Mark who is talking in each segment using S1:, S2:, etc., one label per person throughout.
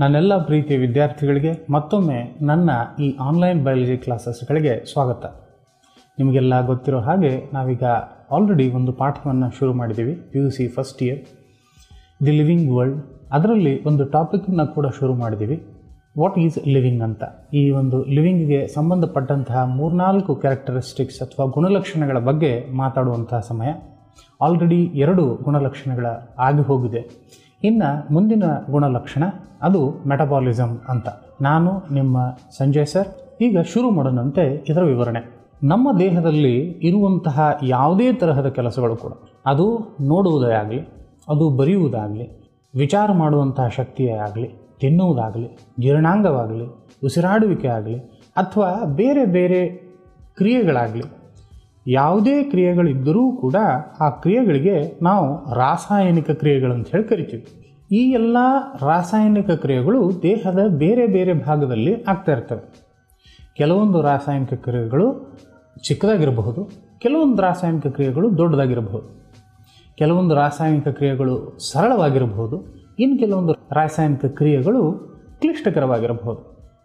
S1: ನನ್ನೆಲ್ಲ ಪ್ರೀತಿಯ ವಿದ್ಯಾರ್ಥಿಗಳಿಗೆ ಮತ್ತೊಮ್ಮೆ ನನ್ನ ಈ ಆನ್ಲೈನ್ ಬಯಾಲಜಿ ಕ್ಲಾಸಸ್ಗಳಿಗೆ ಸ್ವಾಗತ ನಿಮಗೆಲ್ಲ ಗೊತ್ತಿರೋ ಹಾಗೆ ನಾವೀಗ ಆಲ್ರೆಡಿ ಒಂದು ಪಾಠವನ್ನು ಶುರು ಮಾಡಿದ್ದೀವಿ P U C first year the living world ಅದರಲ್ಲಿ ಒಂದು ಟಾಪಿಕನ್ನು ಕೂಡ ಶುರು ಮಾಡಿದ್ದೀವಿ ವಾಟ್ ಈಸ್ ಲಿವಿಂಗ್ ಅಂತ ಈ ಒಂದು ಲಿವಿಂಗ್ಗೆ ಸಂಬಂಧಪಟ್ಟಂತಹ ಮೂರ್ನಾಲ್ಕು ಕ್ಯಾರೆಕ್ಟರಿಸ್ಟಿಕ್ಸ್ ಅಥವಾ ಗುಣಲಕ್ಷಣಗಳ ಬಗ್ಗೆ ಮಾತಾಡುವಂತಹ ಸಮಯ ಆಲ್ರೆಡಿ ಎರಡು ಗುಣಲಕ್ಷಣಗಳ ಆಗಿ ಹೋಗಿದೆ ಇನ್ನು ಮುಂದಿನ ಗುಣಲಕ್ಷಣ ಅದು ಮೆಟಬಾಲಿಸಮ್ ಅಂತ ನಾನು ನಿಮ್ಮ ಸಂಜಯ್ ಸರ್ ಈಗ ಶುರು ಮಾಡೋಣಂತೆ ಇದರ ವಿವರಣೆ ನಮ್ಮ ದೇಹದಲ್ಲಿ ಇರುವಂತಹ ಯಾವುದೇ ತರಹದ ಕೆಲಸಗಳು ಕೂಡ ಅದು ನೋಡುವುದೇ ಆಗಲಿ ಅದು ಬರೆಯುವುದಾಗಲಿ ವಿಚಾರ ಮಾಡುವಂತಹ ಶಕ್ತಿಯೇ ಆಗಲಿ ತಿನ್ನುವುದಾಗಲಿ ಜೀರ್ಣಾಂಗವಾಗಲಿ ಉಸಿರಾಡುವಿಕೆ ಆಗಲಿ ಅಥವಾ ಬೇರೆ ಬೇರೆ ಕ್ರಿಯೆಗಳಾಗಲಿ ಯಾವುದೇ ಕ್ರಿಯೆಗಳಿದ್ದರೂ ಕೂಡ ಆ ಕ್ರಿಯೆಗಳಿಗೆ ನಾವು ರಾಸಾಯನಿಕ ಕ್ರಿಯೆಗಳಂತ ಹೇಳಿ ಕರಿತೀವಿ ಈ ಎಲ್ಲ ರಾಸಾಯನಿಕ ಕ್ರಿಯೆಗಳು ದೇಹದ ಬೇರೆ ಬೇರೆ ಭಾಗದಲ್ಲಿ ಆಗ್ತಾ ಇರ್ತವೆ ಕೆಲವೊಂದು ರಾಸಾಯನಿಕ ಕ್ರಿಯೆಗಳು ಚಿಕ್ಕದಾಗಿರಬಹುದು ಕೆಲವೊಂದು ರಾಸಾಯನಿಕ ಕ್ರಿಯೆಗಳು ದೊಡ್ಡದಾಗಿರಬಹುದು ಕೆಲವೊಂದು ರಾಸಾಯನಿಕ ಕ್ರಿಯೆಗಳು ಸರಳವಾಗಿರಬಹುದು ಇನ್ನು ಕೆಲವೊಂದು ರಾಸಾಯನಿಕ ಕ್ರಿಯೆಗಳು ಕ್ಲಿಷ್ಟಕರವಾಗಿರಬಹುದು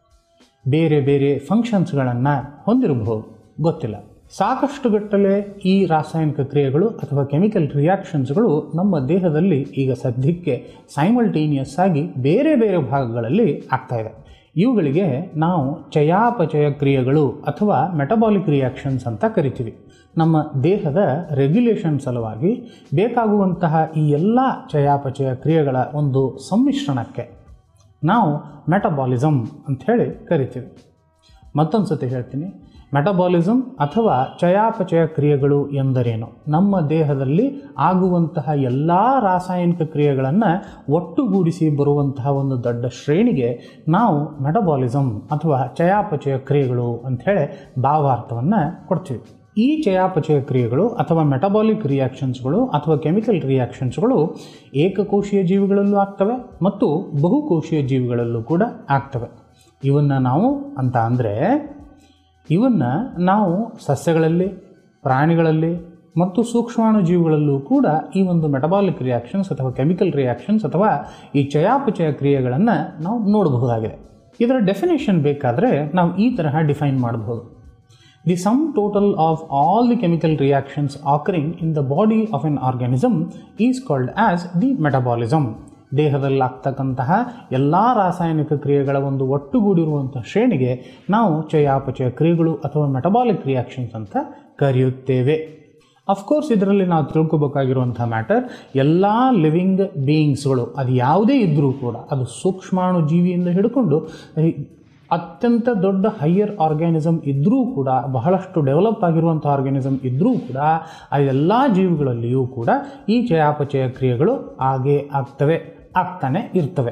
S1: ಬೇರೆ ಬೇರೆ ಫಂಕ್ಷನ್ಸ್ಗಳನ್ನು ಹೊಂದಿರಬಹುದು ಗೊತ್ತಿಲ್ಲ ಸಾಕಷ್ಟು ಗಟ್ಟಲೆ ಈ ರಾಸಾಯನಿಕ ಕ್ರಿಯೆಗಳು ಅಥವಾ ಕೆಮಿಕಲ್ ರಿಯಾಕ್ಷನ್ಸ್ಗಳು ನಮ್ಮ ದೇಹದಲ್ಲಿ ಈಗ ಸದ್ಯಕ್ಕೆ ಸೈಮಲ್ಟೇನಿಯಸ್ ಆಗಿ ಬೇರೆ ಬೇರೆ ಭಾಗಗಳಲ್ಲಿ ಆಗ್ತಾ ಇದೆ ಇವುಗಳಿಗೆ ನಾವು ಚಯಾಪಚಯ ಕ್ರಿಯೆಗಳು ಅಥವಾ ಮೆಟಬಾಲಿಕ್ ರಿಯಾಕ್ಷನ್ಸ್ ಅಂತ ಕರಿತೀವಿ ನಮ್ಮ ದೇಹದ ರೆಗ್ಯುಲೇಷನ್ ಸಲುವಾಗಿ ಬೇಕಾಗುವಂತಹ ಈ ಎಲ್ಲ ಚಯಾಪಚಯ ಕ್ರಿಯೆಗಳ ಒಂದು ಸಮ್ಮಿಶ್ರಣಕ್ಕೆ ನಾವು ಮೆಟಬಾಲಿಸಮ್ ಅಂಥೇಳಿ ಕರಿತೀವಿ ಮತ್ತೊಂದು ಸತಿ ಹೇಳ್ತೀನಿ ಮೆಟಬಾಲಿಸಮ್ ಅಥವಾ ಚಯಾಪಚಯ ಕ್ರಿಯೆಗಳು ಎಂದರೇನು ನಮ್ಮ ದೇಹದಲ್ಲಿ ಆಗುವಂತಹ ಎಲ್ಲ ರಾಸಾಯನಿಕ ಕ್ರಿಯೆಗಳನ್ನು ಒಟ್ಟುಗೂಡಿಸಿ ಬರುವಂತಹ ಒಂದು ದೊಡ್ಡ ಶ್ರೇಣಿಗೆ ನಾವು ಮೆಟಬಾಲಿಸಮ್ ಅಥವಾ ಚಯಾಪಚಯ ಕ್ರಿಯೆಗಳು ಅಂಥೇಳಿ ಭಾವಾರ್ಥವನ್ನು ಕೊಡ್ತೀವಿ ಈ ಚಯಾಪಚಯ ಕ್ರಿಯೆಗಳು ಅಥವಾ ಮೆಟಬಾಲಿಕ್ ರಿಯಾಕ್ಷನ್ಸ್ಗಳು ಅಥವಾ ಕೆಮಿಕಲ್ ರಿಯಾಕ್ಷನ್ಸ್ಗಳು ಏಕಕೋಶೀಯ ಜೀವಿಗಳಲ್ಲೂ ಆಗ್ತವೆ ಮತ್ತು ಬಹುಕೋಶೀಯ ಜೀವಿಗಳಲ್ಲೂ ಕೂಡ ಆಗ್ತವೆ ಇವನ್ನು ನಾವು ಅಂತ ಅಂದರೆ ಇವನ್ನು ನಾವು ಸಸ್ಯಗಳಲ್ಲಿ ಪ್ರಾಣಿಗಳಲ್ಲಿ ಮತ್ತು ಸೂಕ್ಷ್ಮಾಣು ಜೀವಿಗಳಲ್ಲೂ ಕೂಡ ಈ ಒಂದು ಮೆಟಬಾಲಿಕ್ ರಿಯಾಕ್ಷನ್ಸ್ ಅಥವಾ ಕೆಮಿಕಲ್ ರಿಯಾಕ್ಷನ್ಸ್ ಅಥವಾ ಈ ಚಯಾಪಚಯ ಕ್ರಿಯೆಗಳನ್ನು ನಾವು ನೋಡಬಹುದಾಗಿದೆ ಇದರ ಡೆಫಿನೇಷನ್ ಬೇಕಾದರೆ ನಾವು ಈ ತರಹ ಡಿಫೈನ್ ಮಾಡಬಹುದು the sum total of all the chemical reactions occurring in the body of an organism is called as the metabolism ದೇಹದಲ್ಲಿ ಆಗ್ತಕ್ಕಂತಹ ಎಲ್ಲ ರಾಸಾಯನಿಕ ಕ್ರಿಯೆಗಳ ಒಂದು ಒಟ್ಟುಗೂಡಿರುವಂಥ ಶ್ರೇಣಿಗೆ ನಾವು ಚಯಾಪಚಯ ಕ್ರಿಯೆಗಳು ಅಥವಾ ಮೆಟಬಾಲಿಕ್ ರಿಯಾಕ್ಷನ್ಸ್ ಅಂತ ಕರೆಯುತ್ತೇವೆ ಅಫ್ಕೋರ್ಸ್ ಇದರಲ್ಲಿ ನಾವು ತಿಳ್ಕೊಬೇಕಾಗಿರುವಂಥ ಮ್ಯಾಟರ್ ಎಲ್ಲ ಲಿವಿಂಗ್ ಬೀಯಿಂಗ್ಸ್ಗಳು ಅದು ಯಾವುದೇ ಇದ್ದರೂ ಕೂಡ ಅದು ಸೂಕ್ಷ್ಮಾಣು ಜೀವಿಯಿಂದ ಹಿಡ್ಕೊಂಡು ಅತ್ಯಂತ ದೊಡ್ಡ ಹೈಯರ್ ಆರ್ಗ್ಯಾನಿಸಮ್ ಇದ್ದರೂ ಕೂಡ ಬಹಳಷ್ಟು ಡೆವಲಪ್ ಆಗಿರುವಂಥ ಆರ್ಗ್ಯಾನಿಸಮ್ ಇದ್ದರೂ ಕೂಡ ಆ ಎಲ್ಲ ಜೀವಿಗಳಲ್ಲಿಯೂ ಕೂಡ ಈ ಚಯಾಪಚಯ ಕ್ರಿಯೆಗಳು ಹಾಗೇ ಆಗ್ತವೆ ಆಗ್ತಾನೆ ಇರ್ತವೆ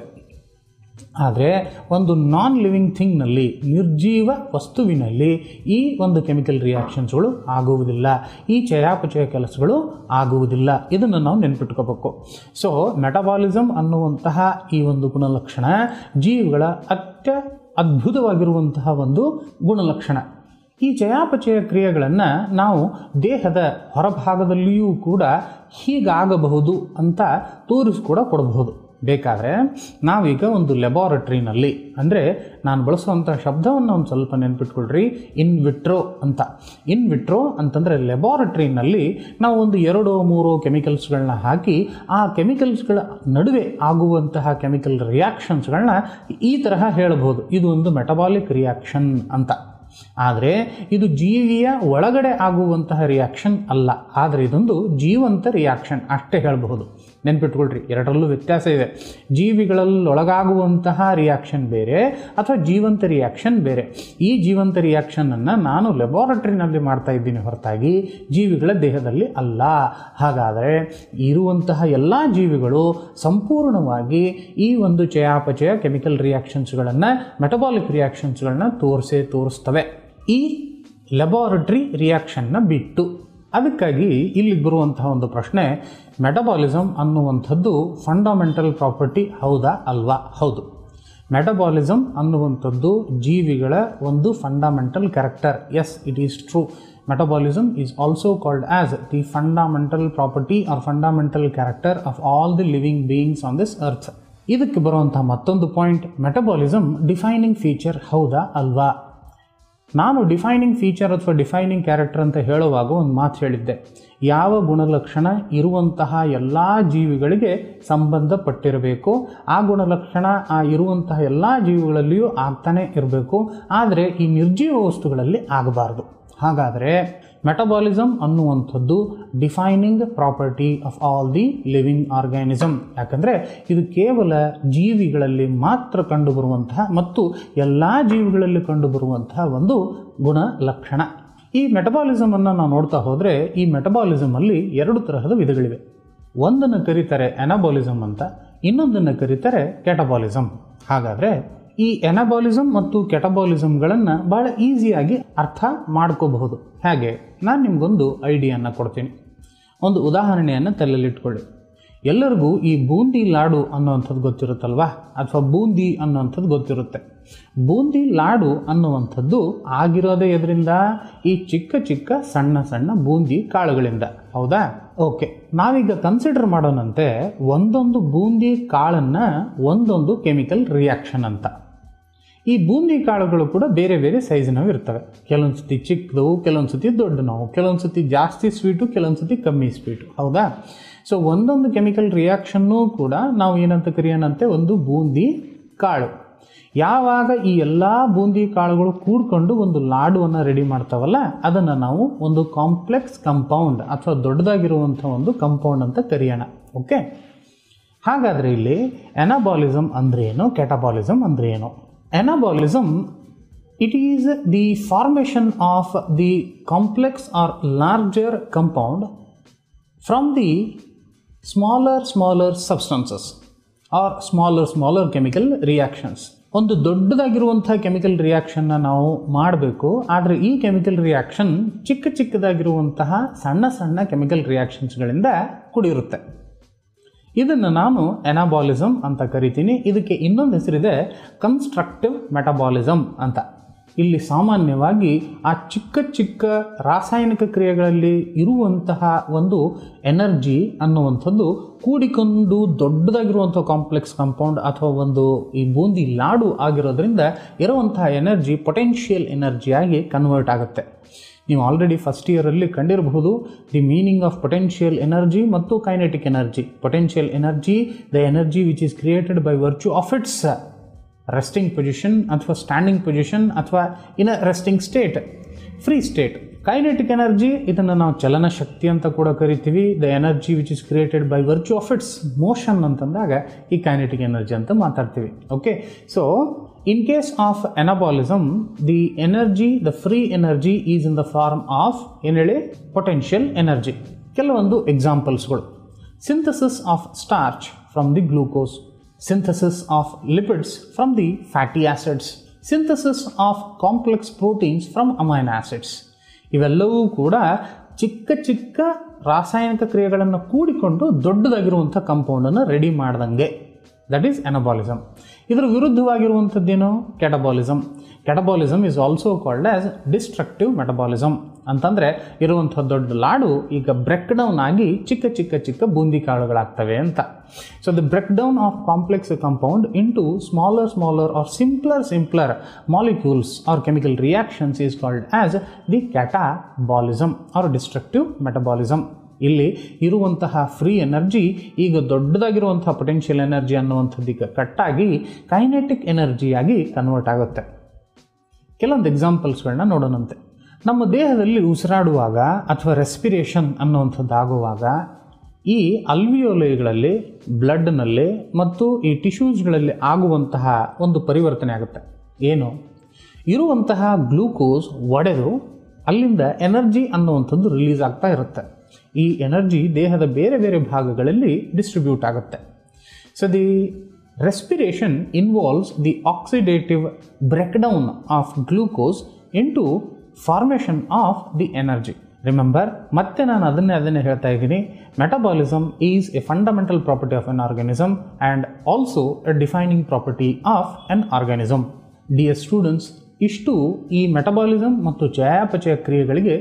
S1: ಆದರೆ ಒಂದು ನಾನ್ ಲಿವಿಂಗ್ ಥಿಂಗ್ನಲ್ಲಿ ನಿರ್ಜೀವ ವಸ್ತುವಿನಲ್ಲಿ ಈ ಒಂದು ಕೆಮಿಕಲ್ ರಿಯಾಕ್ಷನ್ಸ್ಗಳು ಆಗುವುದಿಲ್ಲ ಈ ಚಯಾಪಚಯ ಕೆಲಸಗಳು ಆಗುವುದಿಲ್ಲ ಇದನ್ನು ನಾವು ನೆನ್ಪಿಟ್ಕೋಬೇಕು ಸೊ ಮೆಟಬಾಲಿಸಮ್ ಅನ್ನುವಂತಹ ಈ ಒಂದು ಗುಣಲಕ್ಷಣ ಜೀವಿಗಳ ಅತ್ಯ ಅದ್ಭುತವಾಗಿರುವಂತಹ ಒಂದು ಗುಣಲಕ್ಷಣ ಈ ಚಯಾಪಚಯ ಕ್ರಿಯೆಗಳನ್ನು ನಾವು ದೇಹದ ಹೊರಭಾಗದಲ್ಲಿಯೂ ಕೂಡ ಹೀಗಾಗಬಹುದು ಅಂತ ತೋರಿಸ್ಕೂಡ ಕೊಡಬಹುದು ಬೇಕಾದರೆ ನಾವೀಗ ಒಂದು ಲೆಬಾರಟ್ರಿನಲ್ಲಿ ಅಂದರೆ ನಾನು ಬಳಸುವಂಥ ಶಬ್ದವನ್ನು ಒಂದು ಸ್ವಲ್ಪ ನೆನ್ಪಿಟ್ಕೊಳ್ರಿ ಇನ್ ವಿಟ್ರೋ ಅಂತ ಇನ್ ವಿಟ್ರೋ ಅಂತಂದರೆ ಲೆಬಾರಟ್ರಿನಲ್ಲಿ ನಾವು ಒಂದು ಎರಡು ಮೂರು ಕೆಮಿಕಲ್ಸ್ಗಳನ್ನ ಹಾಕಿ ಆ ಕೆಮಿಕಲ್ಸ್ಗಳ ನಡುವೆ ಆಗುವಂತಹ ಕೆಮಿಕಲ್ ರಿಯಾಕ್ಷನ್ಸ್ಗಳನ್ನ ಈ ತರಹ ಹೇಳಬಹುದು ಇದು ಒಂದು ಮೆಟಬಾಲಿಕ್ ರಿಯಾಕ್ಷನ್ ಅಂತ ಆದರೆ ಇದು ಜೀವಿಯ ಒಳಗಡೆ ಆಗುವಂತಹ ರಿಯಾಕ್ಷನ್ ಅಲ್ಲ ಆದರೆ ಇದೊಂದು ಜೀವಂತ ರಿಯಾಕ್ಷನ್ ಅಷ್ಟೇ ಹೇಳಬಹುದು ನೆನ್ಪಿಟ್ಕೊಳ್ರಿ ಎರಡರಲ್ಲೂ ವ್ಯತ್ಯಾಸ ಇದೆ ಜೀವಿಗಳಲ್ಲೊಳಗಾಗುವಂತಹ ರಿಯಾಕ್ಷನ್ ಬೇರೆ ಅಥವಾ ಜೀವಂತ ರಿಯಾಕ್ಷನ್ ಬೇರೆ ಈ ಜೀವಂತ ರಿಯಾಕ್ಷನನ್ನು ನಾನು ಲೆಬಾರಟ್ರಿನಲ್ಲಿ ಮಾಡ್ತಾ ಇದ್ದೀನಿ ಹೊರತಾಗಿ ಜೀವಿಗಳ ದೇಹದಲ್ಲಿ ಅಲ್ಲ ಹಾಗಾದರೆ ಇರುವಂತಹ ಎಲ್ಲ ಜೀವಿಗಳು ಸಂಪೂರ್ಣವಾಗಿ ಈ ಒಂದು ಚಯಾಪಚಯ ಕೆಮಿಕಲ್ ರಿಯಾಕ್ಷನ್ಸ್ಗಳನ್ನು ಮೆಟಬಾಲಿಕ್ ರಿಯಾಕ್ಷನ್ಸ್ಗಳನ್ನ ತೋರಿಸೇ ತೋರಿಸ್ತವೆ ಈ ಲೆಬಾರಟ್ರಿ ರಿಯಾಕ್ಷನ್ನ ಬಿಟ್ಟು ಅದಕ್ಕಾಗಿ ಇಲ್ಲಿಗೆ ಬರುವಂತಹ ಒಂದು ಪ್ರಶ್ನೆ ಮೆಟಬಾಲಿಸಮ್ ಅನ್ನುವಂಥದ್ದು ಫಂಡಮೆಂಟಲ್ ಪ್ರಾಪರ್ಟಿ ಹೌದಾ ಅಲ್ವಾ ಹೌದು ಮೆಟಬಾಲಿಸಮ್ ಅನ್ನುವಂಥದ್ದು ಜೀವಿಗಳ ಒಂದು fundamental character as it is true metabolism is also called as the fundamental property or fundamental character of all the living beings on this earth ಇದಕ್ಕೆ ಬರುವಂಥ ಮತ್ತೊಂದು ಪಾಯಿಂಟ್ ಮೆಟಬಾಲಿಸಮ್ ಡಿಫೈನಿಂಗ್ ಫೀಚರ್ ಹೌದಾ ಅಲ್ವಾ ನಾನು ಡಿಫೈನಿಂಗ್ ಫೀಚರ್ ಅಥವಾ defining character ಅಂತ ಹೇಳುವಾಗ ಒಂದು ಮಾತು ಹೇಳಿದ್ದೆ ಯಾವ ಗುಣಲಕ್ಷಣ ಇರುವಂತಹ ಎಲ್ಲ ಜೀವಿಗಳಿಗೆ ಸಂಬಂಧಪಟ್ಟಿರಬೇಕು ಆ ಗುಣಲಕ್ಷಣ ಆ ಇರುವಂತಹ ಎಲ್ಲ ಜೀವಿಗಳಲ್ಲಿಯೂ ಆಗ್ತಾನೆ ಇರಬೇಕು ಆದರೆ ಈ ನಿರ್ಜೀವ ವಸ್ತುಗಳಲ್ಲಿ ಆಗಬಾರ್ದು ಹಾಗಾದರೆ ಮೆಟಬಾಲಿಸಮ್ ಅನ್ನುವಂಥದ್ದು defining property of all the living organism ಯಾಕಂದರೆ ಇದು ಕೇವಲ ಜೀವಿಗಳಲ್ಲಿ ಮಾತ್ರ ಕಂಡುಬರುವಂತಹ ಮತ್ತು ಎಲ್ಲ ಜೀವಿಗಳಲ್ಲಿ ಕಂಡುಬರುವಂತಹ ಒಂದು ಗುಣ ಲಕ್ಷಣ ಈ ಮೆಟಬಾಲಿಸಮನ್ನು ನಾವು ನೋಡ್ತಾ ಹೋದರೆ ಈ ಮೆಟಬಾಲಿಸಮಲ್ಲಿ ಎರಡು ತರಹದ ವಿಧಗಳಿವೆ ಒಂದನ್ನು ಕರೀತಾರೆ ಎನಬಾಲಿಸಮ್ ಅಂತ ಇನ್ನೊಂದನ್ನು ಕರೀತಾರೆ ಕೆಟಬಾಲಿಸಮ್ ಹಾಗಾದರೆ ಈ ಎನಬಾಲಿಸಮ್ ಮತ್ತು ಕೆಟಬಾಲಿಸಮ್ಗಳನ್ನು ಭಾಳ ಈಸಿಯಾಗಿ ಅರ್ಥ ಮಾಡ್ಕೋಬಹುದು ಹೇಗೆ ನಾನು ನಿಮಗೊಂದು ಐಡಿಯಾನ ಕೊಡ್ತೀನಿ ಒಂದು ಉದಾಹರಣೆಯನ್ನು ತಲೆಯಲ್ಲಿಟ್ಕೊಳ್ಳಿ ಎಲ್ಲರಿಗೂ ಈ ಬೂಂದಿ ಲಾಡು ಅನ್ನುವಂಥದ್ದು ಗೊತ್ತಿರುತ್ತಲ್ವಾ ಅಥವಾ ಬೂಂದಿ ಅನ್ನುವಂಥದ್ದು ಗೊತ್ತಿರುತ್ತೆ ಬೂಂದಿ ಲಾಡು ಅನ್ನುವಂಥದ್ದು ಆಗಿರೋದೇ ಇದರಿಂದ ಈ ಚಿಕ್ಕ ಚಿಕ್ಕ ಸಣ್ಣ ಸಣ್ಣ ಬೂಂದಿ ಕಾಳುಗಳಿಂದ ಹೌದಾ ಓಕೆ ನಾವೀಗ ಕನ್ಸಿಡರ್ ಮಾಡೋಣಂತೆ ಒಂದೊಂದು ಬೂಂದಿ ಕಾಳನ್ನು ಒಂದೊಂದು ಕೆಮಿಕಲ್ ರಿಯಾಕ್ಷನ್ ಅಂತ ಈ ಬೂಂದಿ ಕಾಳುಗಳು ಕೂಡ ಬೇರೆ ಬೇರೆ ಸೈಜಿನವು ಇರ್ತವೆ ಕೆಲವೊಂದು ಸತಿ ಚಿಕ್ಕದವು ಕೆಲವೊಂದು ಸತಿ ದೊಡ್ಡ ನೋವು ಕೆಲವೊಂದು ಸತಿ ಜಾಸ್ತಿ ಸ್ವೀಟು ಕೆಲವೊಂದು ಸತಿ ಕಮ್ಮಿ ಸ್ವೀಟು ಹೌದಾ ಸೊ ಒಂದೊಂದು ಕೆಮಿಕಲ್ ರಿಯಾಕ್ಷನ್ನೂ ಕೂಡ ನಾವು ಏನಂತ ಕರೆಯೋಣಂತೆ ಒಂದು ಬೂಂದಿ ಕಾಳು ಯಾವಾಗ ಈ ಎಲ್ಲ ಬೂಂದಿ ಕಾಳುಗಳು ಕೂಡ್ಕೊಂಡು ಒಂದು ಲಾಡುವನ್ನು ರೆಡಿ ಮಾಡ್ತಾವಲ್ಲ ಅದನ್ನು ನಾವು ಒಂದು ಕಾಂಪ್ಲೆಕ್ಸ್ ಕಂಪೌಂಡ್ ಅಥವಾ ದೊಡ್ಡದಾಗಿರುವಂಥ ಒಂದು ಕಂಪೌಂಡ್ ಅಂತ ಕರೆಯೋಣ ಓಕೆ ಹಾಗಾದರೆ ಇಲ್ಲಿ ಎನಬಾಲಿಸಮ್ ಅಂದ್ರೆ ಏನು ಕೆಟಬಾಲಿಸಮ್ ಅಂದ್ರೆ ಏನು anabolism it is the formation of the complex or larger compound from the smaller smaller substances or smaller smaller chemical reactions ಒಂದು ದೊಡ್ಡದಾಗಿರುವಂಥ ಕೆಮಿಕಲ್ ರಿಯಾಕ್ಷನ್ನ ನಾವು ಮಾಡಬೇಕು ಆದರೆ ಈ ಕೆಮಿಕಲ್ ರಿಯಾಕ್ಷನ್ ಚಿಕ್ಕ ಚಿಕ್ಕದಾಗಿರುವಂತಹ ಸಣ್ಣ ಸಣ್ಣ ಕೆಮಿಕಲ್ ರಿಯಾಕ್ಷನ್ಸ್ಗಳಿಂದ ಕೂಡಿರುತ್ತೆ ಇದನ್ನು ನಾನು ಎನಾಬಾಲಿಸಮ್ ಅಂತ ಕರಿತೀನಿ ಇದಕ್ಕೆ ಇನ್ನೊಂದು ಹೆಸರಿದೆ ಕನ್ಸ್ಟ್ರಕ್ಟಿವ್ ಮೆಟಬಾಲಿಸಮ್ ಅಂತ ಇಲ್ಲಿ ಸಾಮಾನ್ಯವಾಗಿ ಆ ಚಿಕ್ಕ ಚಿಕ್ಕ ರಾಸಾಯನಿಕ ಕ್ರಿಯೆಗಳಲ್ಲಿ ಇರುವಂತಹ ಒಂದು ಎನರ್ಜಿ ಅನ್ನುವಂಥದ್ದು ಕೂಡಿಕೊಂಡು ದೊಡ್ಡದಾಗಿರುವಂಥ ಕಾಂಪ್ಲೆಕ್ಸ್ ಕಾಂಪೌಂಡ್ ಅಥವಾ ಒಂದು ಈ ಬೂಂದಿ ಲಾಡು ಆಗಿರೋದ್ರಿಂದ ಇರುವಂತಹ ಎನರ್ಜಿ ಪೊಟೆನ್ಷಿಯಲ್ ಎನರ್ಜಿಯಾಗಿ ಕನ್ವರ್ಟ್ ಆಗುತ್ತೆ ನೀವು ಆಲ್ರೆಡಿ ಫಸ್ಟ್ ಇಯರಲ್ಲಿ ಕಂಡಿರಬಹುದು the meaning of potential energy ಮತ್ತು kinetic energy potential energy the energy which is created by virtue of its resting position ಅಥವಾ ಸ್ಟ್ಯಾಂಡಿಂಗ್ ಪೊಸಿಷನ್ ಅಥವಾ in a resting state free state kinetic energy ಇದನ್ನು ನಾವು ಚಲನ ಶಕ್ತಿ ಅಂತ ಕೂಡ ಕರಿತೀವಿ the energy which is created by virtue of its motion ಅಂತಂದಾಗ ಈ ಕೈನೆಟಿಕ್ ಎನರ್ಜಿ ಅಂತ ಮಾತಾಡ್ತೀವಿ okay so in case of ಎನಬಾಲಿಸಮ್ the energy the free energy is in the form of ಏನು ಹೇಳಿ ಪೊಟೆನ್ಷಿಯಲ್ ಎನರ್ಜಿ ಕೆಲವೊಂದು ಎಕ್ಸಾಂಪಲ್ಸ್ಗಳು synthesis of starch from the glucose synthesis of lipids from the fatty acids synthesis of complex proteins from amine acids ಇವೆಲ್ಲವೂ ಕೂಡ ಚಿಕ್ಕ ಚಿಕ್ಕ ರಾಸಾಯನಿಕ ಕ್ರಿಯೆಗಳನ್ನು ಕೂಡಿಕೊಂಡು ದೊಡ್ಡದಾಗಿರುವಂಥ ಕಂಪೌಂಡನ್ನು ರೆಡಿ ಮಾಡ್ದಂಗೆ ದಟ್ ಈಸ್ ಎನಬಾಲಿಸಮ್ ಇದರ ವಿರುದ್ಧವಾಗಿರುವಂಥದ್ದೇನು catabolism catabolism is also called as destructive metabolism ಅಂತಂದರೆ ಇರುವಂಥ ದೊಡ್ಡ ಲಾಡು ಈಗ ಬ್ರೆಕ್ ಡೌನ್ ಆಗಿ ಚಿಕ್ಕ ಚಿಕ್ಕ ಚಿಕ್ಕ ಬೂಂದಿ ಕಾಳುಗಳಾಗ್ತವೆ ಅಂತ so the break down of complex compound into smaller smaller or simpler simpler molecules or chemical reactions is called as the catabolism or destructive metabolism ಇಲ್ಲಿ ಇರುವಂತಹ ಫ್ರೀ ಎನರ್ಜಿ ಈಗ ದೊಡ್ಡದಾಗಿರುವಂತಹ ಪೊಟೆನ್ಷಿಯಲ್ ಎನರ್ಜಿ ಅನ್ನುವಂಥದ್ದಕ್ಕೆ ಕಟ್ಟಾಗಿ ಕೈನೆಟಿಕ್ ಎನರ್ಜಿಯಾಗಿ ಕನ್ವರ್ಟ್ ಆಗುತ್ತೆ ಕೆಲವೊಂದು ಎಕ್ಸಾಂಪಲ್ಸ್ಗಳನ್ನ ನೋಡೋಣಂತೆ ನಮ್ಮ ದೇಹದಲ್ಲಿ ಉಸಿರಾಡುವಾಗ ಅಥವಾ respiration ಅನ್ನುವಂಥದ್ದು ಆಗುವಾಗ ಈ ಅಲ್ವಿಯೋಲಯಗಳಲ್ಲಿ ಬ್ಲಡ್ನಲ್ಲಿ ಮತ್ತು ಈ ಟಿಶ್ಯೂಸ್ಗಳಲ್ಲಿ ಆಗುವಂತಹ ಒಂದು ಪರಿವರ್ತನೆ ಆಗುತ್ತೆ ಏನು ಇರುವಂತಹ ಗ್ಲೂಕೋಸ್ ಒಡೆದು ಅಲ್ಲಿಂದ ಎನರ್ಜಿ ಅನ್ನುವಂಥದ್ದು ರಿಲೀಸ್ ಆಗ್ತಾ ಇರುತ್ತೆ ಈ ಎನರ್ಜಿ ದೇಹದ ಬೇರೆ ಬೇರೆ ಭಾಗಗಳಲ್ಲಿ ಡಿಸ್ಟ್ರಿಬ್ಯೂಟ್ ಆಗುತ್ತೆ so the respiration involves the oxidative breakdown of glucose into formation of the energy remember ಮತ್ತೆ ನಾನು ಅದನ್ನೇ ಅದನ್ನೇ ಹೇಳ್ತಾ ಇದ್ದೀನಿ metabolism is a fundamental property of an organism and also a defining property of an organism these students ಇಷ್ಟು ಈ metabolism ಮತ್ತು ಚಯಾಪಚಯ ಕ್ರಿಯೆಗಳಿಗೆ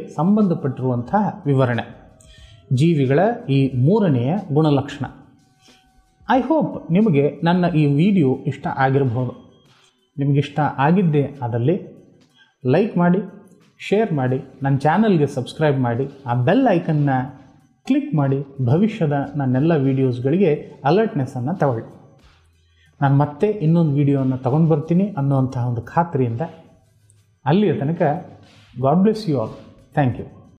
S1: ಸಂಬಂಧಪಟ್ಟಿರುವಂತಹ ವಿವರಣೆ ಜೀವಿಗಳ ಈ ಮೂರನೆಯ ಗುಣಲಕ್ಷಣ ಐ ಹೋಪ್ ನಿಮಗೆ ನನ್ನ ಈ ವಿಡಿಯೋ ಇಷ್ಟ ಆಗಿರಬಹುದು ನಿಮಗಿಷ್ಟ ಆಗಿದ್ದೇ ಆದಲ್ಲಿ ಲೈಕ್ ಮಾಡಿ ಶೇರ್ ಮಾಡಿ ನನ್ನ ಚಾನಲ್ಗೆ ಸಬ್ಸ್ಕ್ರೈಬ್ ಮಾಡಿ ಆ ಬೆಲ್ ಐಕನ್ನ ಕ್ಲಿಕ್ ಮಾಡಿ ಭವಿಷ್ಯದ ನನ್ನೆಲ್ಲ ವೀಡಿಯೋಸ್ಗಳಿಗೆ ಅಲರ್ಟ್ನೆಸ್ಸನ್ನು ತಗೊಳ್ಳಿ ನಾನು ಮತ್ತೆ ಇನ್ನೊಂದು ವಿಡಿಯೋವನ್ನು ತಗೊಂಡು ಬರ್ತೀನಿ ಅನ್ನುವಂತಹ ಒಂದು ಖಾತ್ರಿಯಿಂದ ಅಲ್ಲಿಯ ತನಕ God bless you all thank you